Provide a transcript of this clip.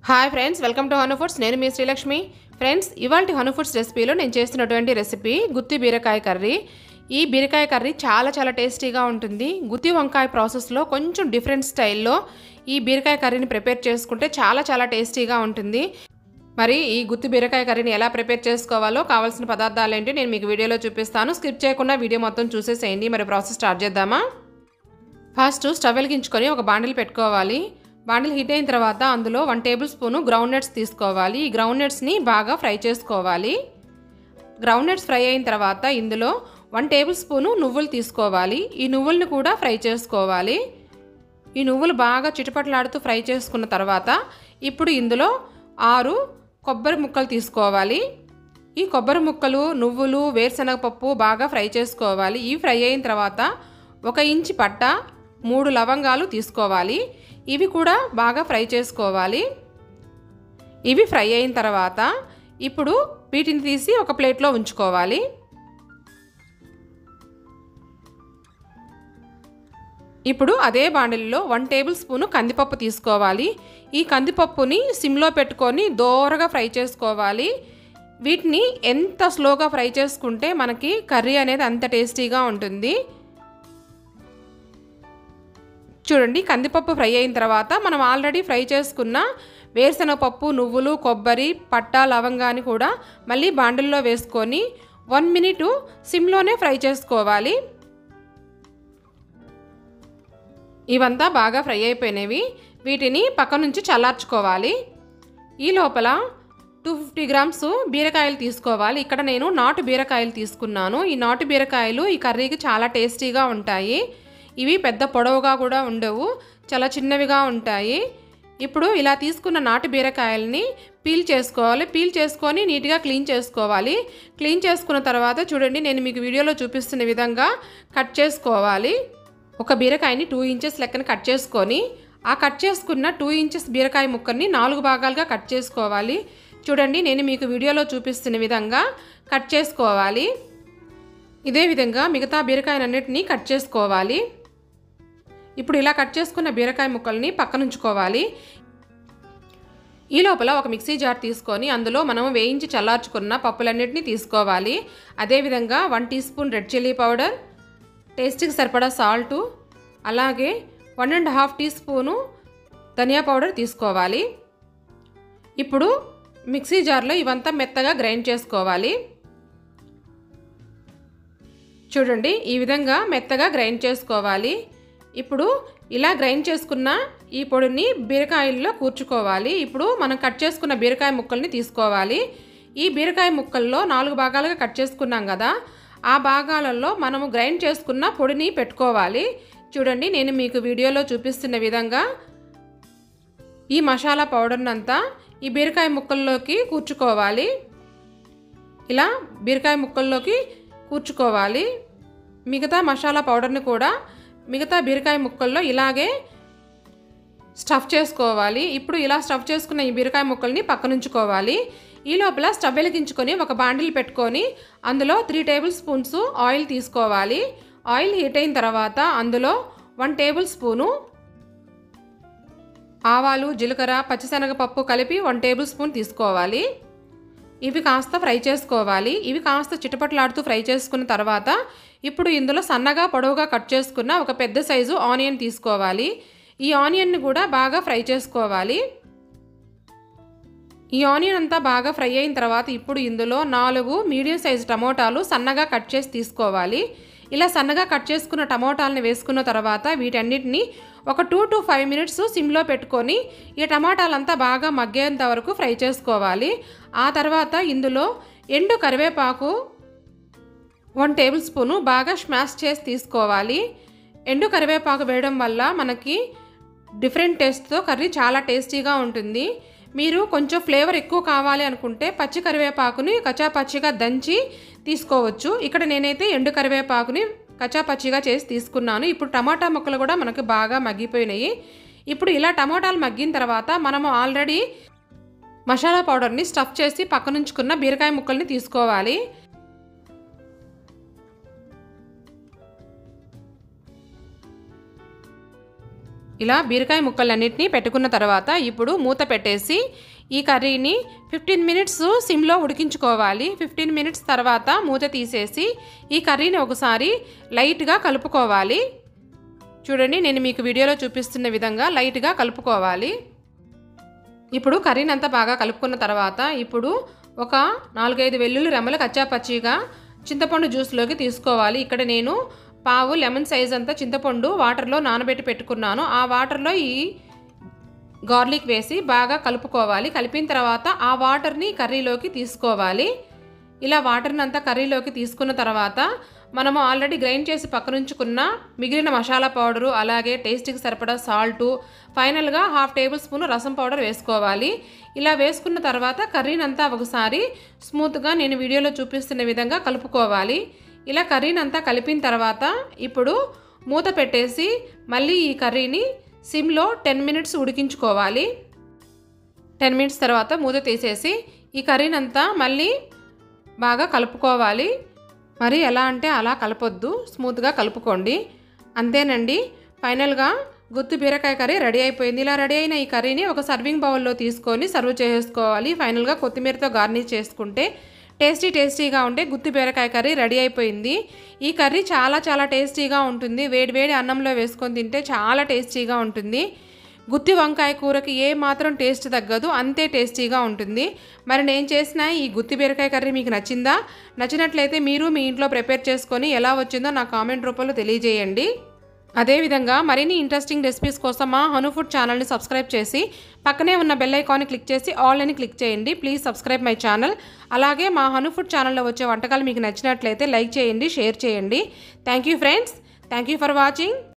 hi friends welcome to Hanu foods నేను మీ Srilakshmi friends ఇవాళ హను ఫుడ్స్ రెసిపీలో నేను చేస్తున్నటువంటి రెసిపీ గుత్తి బీరకాయ కర్రీ ఈ బీరకాయ కర్రీ చాలా చాలా టేస్టీగా ఉంటుంది గుత్తి వంకాయ ప్రాసెస్లో కొంచెం డిఫరెంట్ స్టైల్లో ఈ బీరకాయ కర్రీని ప్రిపేర్ చేసుకుంటే చాలా చాలా టేస్టీగా ఉంటుంది మరి ఈ గుత్తి బీరకాయ కర్రీని ఎలా ప్రిపేర్ చేసుకోవాలో కావాల్సిన పదార్థాలు ఏంటి నేను మీకు వీడియోలో చూపిస్తాను స్కిప్ చేయకుండా వీడియో మొత్తం చూసేసేయండి మరి ప్రాసెస్ స్టార్ట్ చేద్దామా ఫస్ట్ స్టవ్ వెలిగించుకొని ఒక బాండిల్ పెట్టుకోవాలి బాండిల్ హీట్ అయిన తర్వాత అందులో one tablespoon groundnuts తీసుకోవాలి ఈ గ్రౌండ్ నట్స్ని బాగా ఫ్రై చేసుకోవాలి గ్రౌండ్ నట్స్ ఫ్రై అయిన తర్వాత ఇందులో వన్ టేబుల్ స్పూను నువ్వులు తీసుకోవాలి ఈ నువ్వుల్ని కూడా ఫ్రై చేసుకోవాలి ఈ నువ్వులు బాగా చిటపట్లాడుతూ ఫ్రై చేసుకున్న తర్వాత ఇప్పుడు ఇందులో ఆరు కొబ్బరి ముక్కలు తీసుకోవాలి ఈ కొబ్బరి ముక్కలు నువ్వులు వేరుశనగపప్పు బాగా ఫ్రై చేసుకోవాలి ఈ ఫ్రై అయిన తర్వాత ఒక ఇంచి పట్ట మూడు లవంగాలు తీసుకోవాలి ఇవి కూడా బాగా ఫ్రై చేసుకోవాలి ఇవి ఫ్రై అయిన తర్వాత ఇప్పుడు వీటిని తీసి ఒక ప్లేట్లో ఉంచుకోవాలి ఇప్పుడు అదే బాండిల్లో వన్ టేబుల్ స్పూను కందిపప్పు తీసుకోవాలి ఈ కందిపప్పుని సిమ్లో పెట్టుకొని దోరగా ఫ్రై చేసుకోవాలి వీటిని ఎంత స్లోగా ఫ్రై చేసుకుంటే మనకి కర్రీ అనేది అంత టేస్టీగా ఉంటుంది చూడండి కందిపప్పు ఫ్రై అయిన తర్వాత మనం ఆల్రెడీ ఫ్రై చేసుకున్న వేరుశనగపప్పు నువ్వులు కొబ్బరి పట్ట లవంగాని కూడా మళ్ళీ బాండిల్లో వేసుకొని వన్ మినిట్ సిమ్లోనే ఫ్రై చేసుకోవాలి ఇవంతా బాగా ఫ్రై అయిపోయినవి వీటిని పక్క నుంచి చల్లార్చుకోవాలి ఈ లోపల టూ ఫిఫ్టీ గ్రామ్స్ బీరకాయలు తీసుకోవాలి ఇక్కడ నేను నాటు బీరకాయలు తీసుకున్నాను ఈ నాటు బీరకాయలు ఈ కర్రీకి చాలా టేస్టీగా ఉంటాయి ఇవి పెద్ద పొడవుగా కూడా ఉండవు చాలా చిన్నవిగా ఉంటాయి ఇప్పుడు ఇలా తీసుకున్న నాటు బీరకాయలని పీల్ చేసుకోవాలి పీల్ చేసుకొని నీట్గా క్లీన్ చేసుకోవాలి క్లీన్ చేసుకున్న తర్వాత చూడండి నేను మీకు వీడియోలో చూపిస్తున్న విధంగా కట్ చేసుకోవాలి ఒక బీరకాయని టూ ఇంచెస్ లెక్కన కట్ చేసుకొని ఆ కట్ చేసుకున్న టూ ఇంచెస్ బీరకాయ ముక్కల్ని నాలుగు భాగాలుగా కట్ చేసుకోవాలి చూడండి నేను మీకు వీడియోలో చూపిస్తున్న విధంగా కట్ చేసుకోవాలి ఇదే విధంగా మిగతా బీరకాయలన్నిటినీ కట్ చేసుకోవాలి ఇప్పుడు ఇలా కట్ చేసుకున్న బీరకాయ ముక్కల్ని పక్కనుంచుకోవాలి ఈ లోపల ఒక మిక్సీ జార్ తీసుకొని అందులో మనం వేయించి చల్లార్చుకున్న పప్పులన్నిటిని తీసుకోవాలి అదేవిధంగా one teaspoon red chilli powder టేస్ట్కి సరిపడా సాల్టు అలాగే one and half teaspoon ధనియా పౌడర్ తీసుకోవాలి ఇప్పుడు మిక్సీ జార్లో ఇవంతా మెత్తగా గ్రైండ్ చేసుకోవాలి చూడండి ఈ విధంగా మెత్తగా గ్రైండ్ చేసుకోవాలి ఇప్పుడు ఇలా గ్రైండ్ చేసుకున్న ఈ పొడిని బీరకాయల్లో కూర్చుకోవాలి ఇప్పుడు మనం కట్ చేసుకున్న బీరకాయ ముక్కల్ని తీసుకోవాలి ఈ బీరకాయ ముక్కల్లో నాలుగు భాగాలుగా కట్ చేసుకున్నాం కదా ఆ భాగాలలో మనము గ్రైండ్ చేసుకున్న పొడిని పెట్టుకోవాలి చూడండి నేను మీకు వీడియోలో చూపిస్తున్న విధంగా ఈ మసాలా పౌడర్ని అంతా ఈ బీరకాయ ముక్కల్లోకి కూర్చుకోవాలి ఇలా బీరకాయ ముక్కల్లోకి కూర్చుకోవాలి మిగతా మసాలా పౌడర్ని కూడా మిగతా బీరకాయ ముక్కల్లో ఇలాగే స్టఫ్ చేసుకోవాలి ఇప్పుడు ఇలా స్టఫ్ చేసుకున్న ఈ బీరకాయ ముక్కల్ని పక్కనుంచుకోవాలి ఈ లోపల స్టవ్ వెలిగించుకొని ఒక బాండిల్ పెట్టుకొని అందులో త్రీ టేబుల్ స్పూన్స్ ఆయిల్ తీసుకోవాలి ఆయిల్ హీట్ అయిన తర్వాత అందులో వన్ టేబుల్ స్పూను ఆవాలు జీలకర్ర పచ్చిశనగపప్పు కలిపి వన్ టేబుల్ స్పూన్ తీసుకోవాలి ఇవి కాస్త ఫ్రై చేసుకోవాలి ఇవి కాస్త చిటపట్లాడుతూ ఫ్రై చేసుకున్న తర్వాత ఇప్పుడు ఇందులో సన్నగా పొడవుగా కట్ చేసుకున్న ఒక పెద్ద సైజు ఆనియన్ తీసుకోవాలి ఈ ఆనియన్ని కూడా బాగా ఫ్రై చేసుకోవాలి ఈ ఆనియన్ అంతా బాగా ఫ్రై అయిన తర్వాత ఇప్పుడు ఇందులో నాలుగు మీడియం సైజు టమోటాలు సన్నగా కట్ చేసి తీసుకోవాలి ఇలా సన్నగా కట్ చేసుకున్న టమోటాలని వేసుకున్న తర్వాత వీటన్నిటిని ఒక టూ టు ఫైవ్ మినిట్స్ సిమ్లో పెట్టుకొని ఈ టమాటాలంతా బాగా మగ్గేంత వరకు ఫ్రై చేసుకోవాలి ఆ తర్వాత ఇందులో ఎండు కరివేపాకు వన్ టేబుల్ స్పూను బాగా స్మాష్ చేసి తీసుకోవాలి ఎండు కరివేపాకు వేయడం వల్ల మనకి డిఫరెంట్ టేస్ట్తో కర్రీ చాలా టేస్టీగా ఉంటుంది మీరు కొంచెం ఫ్లేవర్ ఎక్కువ కావాలి అనుకుంటే పచ్చి కరివేపాకుని కచాపచ్చిగా దంచి తీసుకోవచ్చు ఇక్కడ నేనైతే ఎండు కరివేపాకుని కచాపచ్చిగా చేసి తీసుకున్నాను ఇప్పుడు టమాటా ముక్కలు కూడా మనకు బాగా మగ్గిపోయినాయి ఇప్పుడు ఇలా టమాటాలు మగ్గిన తర్వాత మనము ఆల్రెడీ మసాలా పౌడర్ని స్టఫ్ చేసి పక్కనుంచుకున్న బీరకాయ ముక్కల్ని తీసుకోవాలి ఇలా బీరకాయ ముక్కలన్నిటినీ పెట్టుకున్న తర్వాత ఇప్పుడు మూత పెట్టేసి ఈ కర్రీని ఫిఫ్టీన్ మినిట్స్ సిమ్లో ఉడికించుకోవాలి ఫిఫ్టీన్ మినిట్స్ తర్వాత మూత తీసేసి ఈ కర్రీని ఒకసారి లైట్గా కలుపుకోవాలి చూడండి నేను మీకు వీడియోలో చూపిస్తున్న విధంగా లైట్గా కలుపుకోవాలి ఇప్పుడు కర్రీని అంతా బాగా కలుపుకున్న తర్వాత ఇప్పుడు ఒక నాలుగైదు వెల్లుల్లి రెమ్మలు కచ్చాపచ్చిగా చింతపండు జ్యూస్లోకి తీసుకోవాలి ఇక్కడ నేను పావు లెమన్ సైజ్ అంతా చింతపండు వాటర్లో నానబెట్టి పెట్టుకున్నాను ఆ వాటర్లో ఈ గార్లిక్ వేసి బాగా కలుపుకోవాలి కలిపిన తర్వాత ఆ వాటర్ని కర్రీలోకి తీసుకోవాలి ఇలా వాటర్ని అంతా కర్రీలోకి తీసుకున్న తర్వాత మనము ఆల్రెడీ గ్రైండ్ చేసి పక్కనుంచుకున్న మిగిలిన మసాలా పౌడరు అలాగే టేస్ట్కి సరిపడా సాల్టు ఫైనల్గా half tablespoon rasam powder వేసుకోవాలి ఇలా వేసుకున్న తర్వాత కర్రీని అంతా ఒకసారి స్మూత్గా నేను వీడియోలో చూపిస్తున్న విధంగా కలుపుకోవాలి ఇలా కర్రీని అంతా కలిపిన తర్వాత ఇప్పుడు మూత పెట్టేసి మళ్ళీ ఈ కర్రీని సిమ్లో టెన్ మినిట్స్ ఉడికించుకోవాలి టెన్ మినిట్స్ తర్వాత మూత తీసేసి ఈ కర్రీని అంతా మళ్ళీ బాగా కలుపుకోవాలి మరి ఎలా అంటే అలా కలపొద్దు స్మూత్గా కలుపుకోండి అంతేనండి ఫైనల్గా గుత్తు బీరకాయ కర్రీ రెడీ అయిపోయింది ఇలా రెడీ అయిన ఈ కర్రీని ఒక సర్వింగ్ బౌల్లో తీసుకొని సర్వ్ చేసుకోవాలి ఫైనల్గా కొత్తిమీరతో గార్నిష్ చేసుకుంటే టేస్టీ టేస్టీగా ఉంటే గుత్తి బీరకాయ కర్రీ రెడీ అయిపోయింది ఈ కర్రీ చాలా చాలా టేస్టీగా ఉంటుంది వేడి వేడి అన్నంలో వేసుకొని తింటే చాలా టేస్టీగా ఉంటుంది గుత్తి వంకాయ కూరకి ఏ మాత్రం టేస్ట్ తగ్గదు అంతే టేస్టీగా ఉంటుంది మరి నేను చేసిన ఈ గుత్తి బీరకాయ కర్రీ మీకు నచ్చిందా నచ్చినట్లయితే మీరు మీ ఇంట్లో ప్రిపేర్ చేసుకొని ఎలా వచ్చిందో నా కామెంట్ రూపంలో తెలియజేయండి అదేవిధంగా మరిన్ని ఇంట్రెస్టింగ్ రెసిపీస్ కోసం మా హను ఫుడ్ ఛానల్ని సబ్స్క్రైబ్ చేసి పక్కనే ఉన్న బెల్ ఐకాన్ని క్లిక్ చేసి ఆల్ అని క్లిక్ చేయండి ప్లీజ్ సబ్స్క్రైబ్ మై ఛానల్ అలాగే మా హను ఫుడ్ ఛానల్లో వచ్చే వంటకాలు మీకు నచ్చినట్లయితే లైక్ చేయండి షేర్ చేయండి thank you friends thank you for watching